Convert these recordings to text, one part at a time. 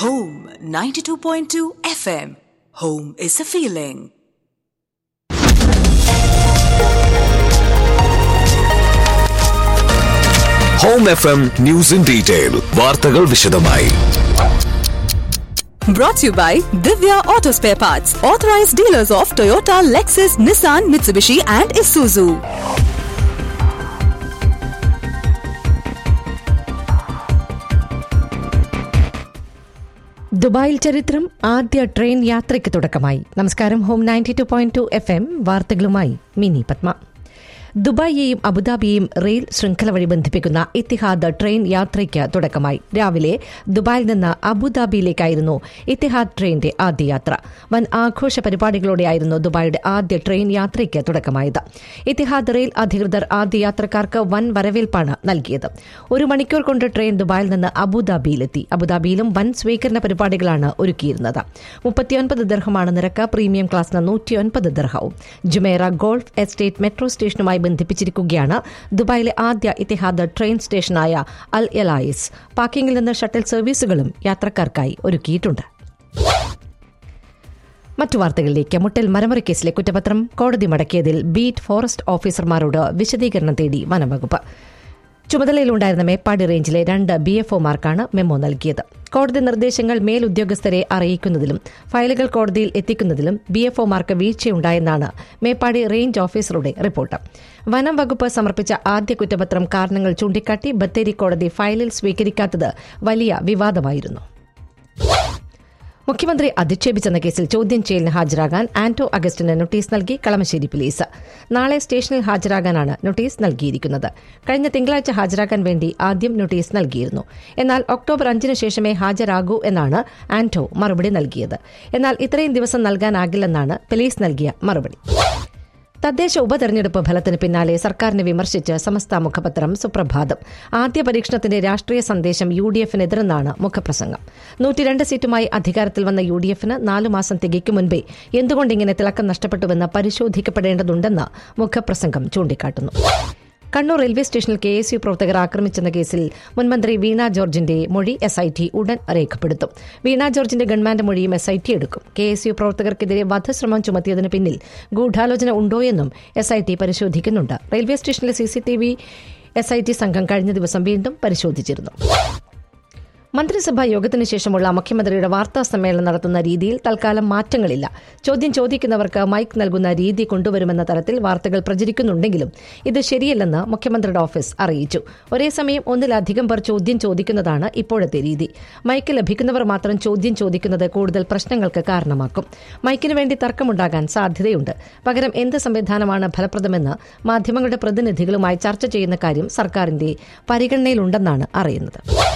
Home 92.2 FM. Home is a feeling. Home F M news in detail വാർത്തകൾ വിശദമായി Brought to you by Divya Auto Spare Parts, authorized dealers of Toyota, Lexus, Nissan, Mitsubishi, and Isuzu. ദുബായിൽ ചരിത്രം ആദ്യ train യാത്രയ്ക്ക് തുടക്കമായി നമസ്കാരം home ninety two point two F M വാർത്തകളുമായി മിനി പത്മ ദുബായിയെയും അബുദാബിയെയും റെയിൽ ശൃംഖല വഴി ബന്ധിപ്പിക്കുന്ന ഇത്തിഹാദ് ട്രെയിൻ യാത്രയ്ക്ക് തുടക്കമായി രാവിലെ ദുബായിൽ നിന്ന് അബുദാബിയിലേക്കായിരുന്നു ഇത്തിഹാദ് ട്രെയിനിന്റെ ആദ്യ യാത്ര വൻ ആഘോഷ പരിപാടികളോടെയായിരുന്നു ദുബായിയുടെ ആദ്യ ട്രെയിൻ യാത്രയ്ക്ക് തുടക്കമായത് ഇത്തിഹാദ് റെയിൽ അധികൃതർ ആദ്യ യാത്രക്കാർക്ക് വൻ വരവേൽപ്പാണ് നൽകിയത് ഒരു മണിക്കൂർ കൊണ്ട് ട്രെയിൻ ദുബായിൽ നിന്ന് അബുദാബിയിലെത്തി അബുദാബിയിലും വൻ സ്വീകരണ പരിപാടികളാണ് ഒരുക്കിയിരുന്നത് മുപ്പത്തിയൊൻപത് ദർഹമാണ് നിരക്ക് പ്രീമിയം ക്ലാസ്സിന് നൂറ്റിയൊൻപത് ദർഹവും ജുമേറ ഗോൾഫ് എസ്റ്റേറ്റ് മെട്രോ സ്റ്റേഷനുമായി ബന്ധിപ്പിച്ചിരിക്കുകയാണ് ദുബായിലെ ആദ്യ ഇത്തിഹാദ് ട്രെയിൻ സ്റ്റേഷനായ അൽ എലായിസ് പാർക്കിംഗിൽ നിന്ന് ഷട്ടിൽ സർവീസുകളും യാത്രക്കാർക്കായി ഒരുക്കിയിട്ടുണ്ട് മറ്റു വാർത്തകളിലേക്ക് മുട്ടൽ മരമുറി കേസിലെ കുറ്റപത്രം കോടതി മടക്കിയതിൽ ബീറ്റ് ഫോറസ്റ്റ് ഓഫീസർമാരോട് വിശദീകരണം തേടി വനംവകുപ്പ് ചുമതലയിലുണ്ടായിരുന്ന മേപ്പാടി റേഞ്ചിലെ രണ്ട് ബി എഫ് ഒമാർക്കാണ് മെമ്മോ നൽകിയത് കോടതി നിർദ്ദേശങ്ങൾ മേലുദ്യോഗസ്ഥരെ അറിയിക്കുന്നതിലും ഫയലുകൾ കോടതിയിൽ എത്തിക്കുന്നതിലും ബി എഫ് ഒമാർക്ക് വീഴ്ചയുണ്ടായെന്നാണ് മേപ്പാടി റേഞ്ച് ഓഫീസറുടെ റിപ്പോർട്ട് വനം വകുപ്പ് സമർപ്പിച്ച ആദ്യ കുറ്റപത്രം കാരണങ്ങൾ ചൂണ്ടിക്കാട്ടി ബത്തേരി കോടതി ഫയലിൽ സ്വീകരിക്കാത്തത് വലിയ വിവാദമായിരുന്നു മുഖ്യമന്ത്രി അധിക്ഷേപിച്ചെന്ന കേസിൽ ചോദ്യം ചെയ്യലിന് ഹാജരാകാൻ ആന്റോ അഗസ്റ്റിന് നോട്ടീസ് നൽകി കളമശ്ശേരി പോലീസ് നാളെ സ്റ്റേഷനിൽ ഹാജരാകാനാണ് നോട്ടീസ് നൽകിയിരിക്കുന്നത് കഴിഞ്ഞ തിങ്കളാഴ്ച ഹാജരാകാൻ വേണ്ടി ആദ്യം നോട്ടീസ് നൽകിയിരുന്നു എന്നാൽ ഒക്ടോബർ അഞ്ചിന് ശേഷമേ ഹാജരാകൂ എന്നാണ് ആന്റോ മറുപടി നൽകിയത് എന്നാൽ ഇത്രയും ദിവസം നൽകാനാകില്ലെന്നാണ് പോലീസ് നൽകിയ മറുപടി തദ്ദേശ ഉപതെരഞ്ഞെടുപ്പ് ഫലത്തിന് പിന്നാലെ സർക്കാരിനെ വിമർശിച്ച് സമസ്ത മുഖപത്രം സുപ്രഭാതം ആദ്യ പരീക്ഷണത്തിന്റെ രാഷ്ട്രീയ സന്ദേശം യു ഡി എഫിനെതിരെന്നാണ് മുഖപ്രസംഗം നൂറ്റിരണ്ട് സീറ്റുമായി അധികാരത്തിൽ വന്ന യു ഡി എഫിന് നാലു മാസം തികയ്ക്കും മുൻപേ എന്തുകൊണ്ടിങ്ങനെ തിളക്കം നഷ്ടപ്പെട്ടുവെന്ന് പരിശോധിക്കപ്പെടേണ്ടതുണ്ടെന്ന് മുഖപ്രസംഗം ചൂണ്ടിക്കാട്ടുന്നു കണ്ണൂർ റെയിൽവേ സ്റ്റേഷനിൽ കെ എസ് യു പ്രവർത്തകർ ആക്രമിച്ചെന്ന കേസിൽ മുൻമന്ത്രി വീണ ജോർജിന്റെ മൊഴി എസ് ഐ ടി ഉടൻ രേഖപ്പെടുത്തും വീണ ജോർജിന്റെ ഗവൺമെന്റ് മൊഴിയും എസ് ഐ ടി എടുക്കും കെ എസ് യു പ്രവർത്തകർക്കെതിരെ വധശ്രമം ചുമത്തിയതിന് പിന്നിൽ ഗൂഢാലോചന ഉണ്ടോയെന്നും എസ് ഐ ടി പരിശോധിക്കുന്നുണ്ട് റെയിൽവേ സ്റ്റേഷനിലെ C C T V S I T സംഘം കഴിഞ്ഞ ദിവസം വീണ്ടും പരിശോധിച്ചിരുന്നു മന്ത്രിസഭാ യോഗത്തിന് ശേഷമുള്ള മുഖ്യമന്ത്രിയുടെ വാർത്താ സമ്മേളനം നടത്തുന്ന രീതിയിൽ തൽക്കാലം മാറ്റങ്ങളില്ല ചോദ്യം ചോദിക്കുന്നവർക്ക് മൈക്ക് നൽകുന്ന രീതി കൊണ്ടുവരുമെന്ന തരത്തിൽ വാർത്തകൾ പ്രചരിക്കുന്നുണ്ടെങ്കിലും ഇത് ശരിയല്ലെന്ന് മുഖ്യമന്ത്രിയുടെ ഓഫീസ് അറിയിച്ചു ഒരേ സമയം ഒന്നിലധികം പേർ ചോദ്യം ചോദിക്കുന്നതാണ് ഇപ്പോഴത്തെ രീതി മൈക്ക് ലഭിക്കുന്നവർ മാത്രം ചോദ്യം ചോദിക്കുന്നത് കൂടുതൽ പ്രശ്നങ്ങൾക്ക് കാരണമാക്കും മൈക്കിന് വേണ്ടി തർക്കമുണ്ടാകാൻ സാധ്യതയുണ്ട് പകരം എന്ത് സംവിധാനമാണ് ഫലപ്രദമെന്ന് മാധ്യമങ്ങളുടെ പ്രതിനിധികളുമായി ചർച്ച ചെയ്യുന്ന കാര്യം സർക്കാരിന്റെ പരിഗണനയിലുണ്ടെന്നാണ് അറിയുന്നത്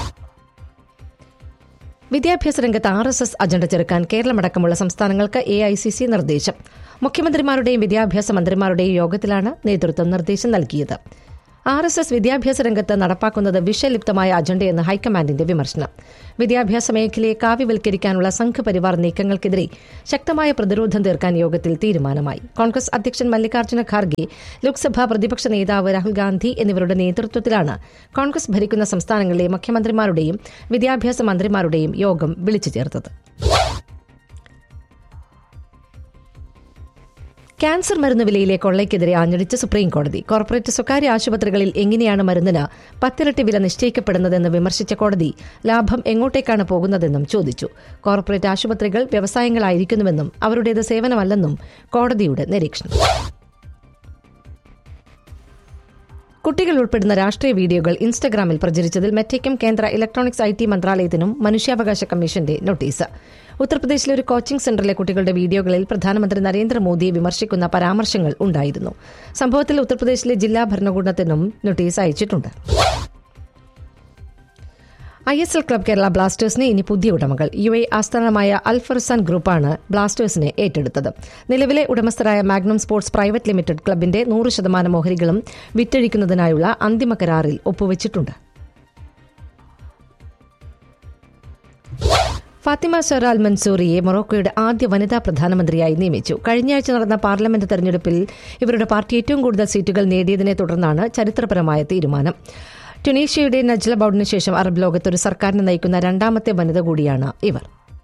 വിദ്യാഭ്യാസ രംഗത്ത് ആർ എസ് എസ് അജണ്ട ചെറുക്കാൻ കേരളമടക്കമുള്ള സംസ്ഥാനങ്ങൾക്ക് എ ഐ സി സി നിർദ്ദേശം മുഖ്യമന്ത്രിമാരുടെയും വിദ്യാഭ്യാസ മന്ത്രിമാരുടെയും യോഗത്തിലാണ് നേതൃത്വം നിർദ്ദേശം നൽകിയത് ആർ എസ് എസ് വിദ്യാഭ്യാസ രംഗത്ത് നടപ്പാക്കുന്നത് വിഷലിപ്തമായ അജണ്ടയെന്ന് ഹൈക്കമാൻഡിന്റെ വിമർശനം വിദ്യാഭ്യാസ മേഖലയെ കാവ്യവൽക്കരിക്കാനുള്ള സംഘപരിവാർ നീക്കങ്ങൾക്കെതിരെ ശക്തമായ പ്രതിരോധം തീർക്കാൻ യോഗത്തിൽ തീരുമാനമായി കോൺഗ്രസ് അധ്യക്ഷൻ മല്ലികാർജ്ജുന ഖാർഗെ ലോക്സഭാ പ്രതിപക്ഷ നേതാവ് രാഹുൽ ഗാന്ധി എന്നിവരുടെ നേതൃത്വത്തിലാണ് കോൺഗ്രസ് ഭരിക്കുന്ന സംസ്ഥാനങ്ങളിലെ മുഖ്യമന്ത്രിമാരുടെയും വിദ്യാഭ്യാസ മന്ത്രിമാരുടെയും യോഗം വിളിച്ചു ചേർത്തത് ക്യാൻസർ മരുന്ന് വിലയിലെ കൊള്ളയ്ക്കെതിരെ ആഞ്ഞടിച്ച് സുപ്രീം കോടതി കോർപ്പറേറ്റ് സ്വകാര്യ ആശുപത്രികളിൽ എങ്ങനെയാണ് മരുന്നിന് പത്തിരട്ടി വില നിശ്ചയിക്കപ്പെടുന്നതെന്ന് വിമർശിച്ച കോടതി ലാഭം എങ്ങോട്ടേക്കാണ് പോകുന്നതെന്നും ചോദിച്ചു കോർപ്പറേറ്റ് ആശുപത്രികൾ വ്യവസായങ്ങളായിരിക്കുന്നുവെന്നും അവരുടേത് സേവനമല്ലെന്നും കോടതിയുടെ നിരീക്ഷണം കുട്ടികൾ ഉൾപ്പെടുന്ന രാഷ്ട്രീയ വീഡിയോകൾ ഇൻസ്റ്റഗ്രാമിൽ പ്രചരിച്ചതിൽ മെറ്റയ്ക്കും കേന്ദ്ര ഇലക്ട്രോണിക്സ് ഐ ടി മന്ത്രാലയത്തിനും മനുഷ്യാവകാശ കമ്മീഷന്റെ നോട്ടീസ് ഉത്തർപ്രദേശിലെ ഒരു കോച്ചിംഗ് സെന്ററിലെ കുട്ടികളുടെ വീഡിയോകളിൽ പ്രധാനമന്ത്രി നരേന്ദ്രമോദിയെ വിമർശിക്കുന്ന പരാമർശങ്ങൾ ഉണ്ടായിരുന്നു സംഭവത്തിൽ ഉത്തർപ്രദേശിലെ ജില്ലാ ഭരണകൂടത്തിനും നോട്ടീസ് അയച്ചിട്ടുണ്ട് I S L club Kerala ബ്ലാസ്റ്റേഴ്സിന് ഇനി പുതിയ ഉടമകൾ യു എ ആസ്ഥാനമായ അൽഫർസാൻ ഗ്രൂപ്പാണ് ബ്ലാസ്റ്റേഴ്സിനെ ഏറ്റെടുത്തത് നിലവിലെ ഉടമസ്ഥരായ മാഗ്നം സ്പോർട്സ് പ്രൈവറ്റ് ലിമിറ്റഡ് ക്ലബിന്റെ നൂറ് ശതമാനം ഓഹരികളും വിറ്റഴിക്കുന്നതിനായുള്ള അന്തിമ കരാറിൽ ഒപ്പുവച്ചിട്ടുണ്ട് ഫാത്തിമ സൊറാൽ മൻസൂറിയെ മൊറോക്കോയുടെ ആദ്യ വനിതാ പ്രധാനമന്ത്രിയായി നിയമിച്ചു കഴിഞ്ഞയാഴ്ച നടന്ന പാർലമെന്റ് തെരഞ്ഞെടുപ്പിൽ ഇവരുടെ പാർട്ടി ഏറ്റവും കൂടുതൽ സീറ്റുകൾ നേടിയതിനെ തുടർന്നാണ് ചരിത്രപരമായ തീരുമാനം ടുണീഷ്യയുടെ നജ്ല ബൌഡിന് ശേഷം അറബ് ലോകത്ത് ഒരു സർക്കാരിനെ നയിക്കുന്ന രണ്ടാമത്തെ വനിത കൂടിയാണ് ഇവർ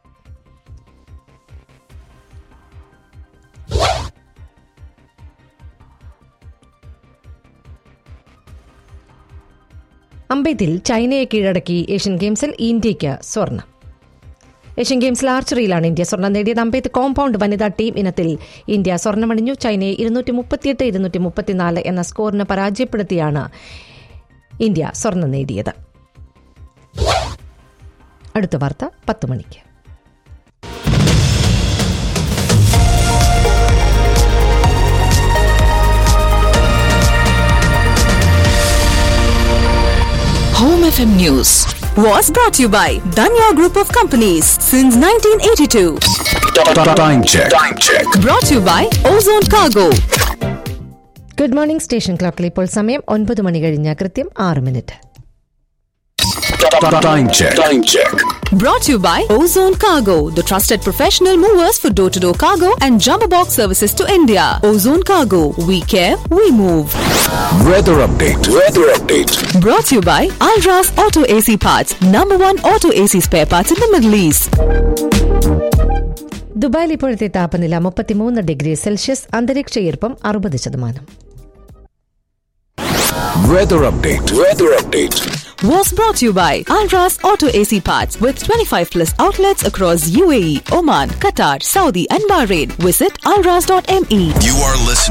അമ്പെയ്ത്തിൽ ചൈനയെ കീഴടക്കി ഏഷ്യൻ ഗെയിംസിൽ ഇന്ത്യയ്ക്ക് സ്വർണം ഏഷ്യൻ ഗെയിംസിൽ ആർച്ചറിയിലാണ് ഇന്ത്യ സ്വർണം നേടിയത് അമ്പെയ്ത്ത് കോമ്പൗണ്ട് വനിതാ ടീം ഇനത്തിൽ ഇന്ത്യ സ്വർണ്ണമണിഞ്ഞു ചൈനയെ ഇരുന്നൂറ്റി മുപ്പത്തിയെട്ട് ഇരുന്നൂറ്റി മുപ്പത്തിനാല് എന്ന സ്കോറിന് പരാജയപ്പെടുത്തിയാണ് ഇന്ത്യ സ്വർണം നേടിയത് അടുത്ത വാർത്ത പത്ത് മണിക്ക് Home FM News was brought to you by Danya Group of Companies since 1982. Time check. Time check. Brought to you by Ozone Cargo. Good morning station ക്ലോക്കിൽ ഇപ്പോൾ സമയം ഒൻപത് മണി കഴിഞ്ഞ കൃത്യം ആറ് minute Time check. Time check. Brought to you by Ozone Cargo, the trusted professional movers for door to door cargo and jumbo box services to India. Ozone Cargo, we care, we move. Weather update. Weather update. Brought to you by Alras Auto AC Parts, number one auto AC spare parts in the Middle East. ദുബായിൽ ഇപ്പോഴത്തെ താപനില മുപ്പത്തിമൂന്ന് degree Celsius അന്തരീക്ഷ ഈർപ്പം അറുപത് ശതമാനം Weather update. Weather update. Was brought to you by Alras Auto AC Parts with 25 plus outlets across UAE, Oman, Qatar, Saudi, and Bahrain. Visit alras.me. You are listening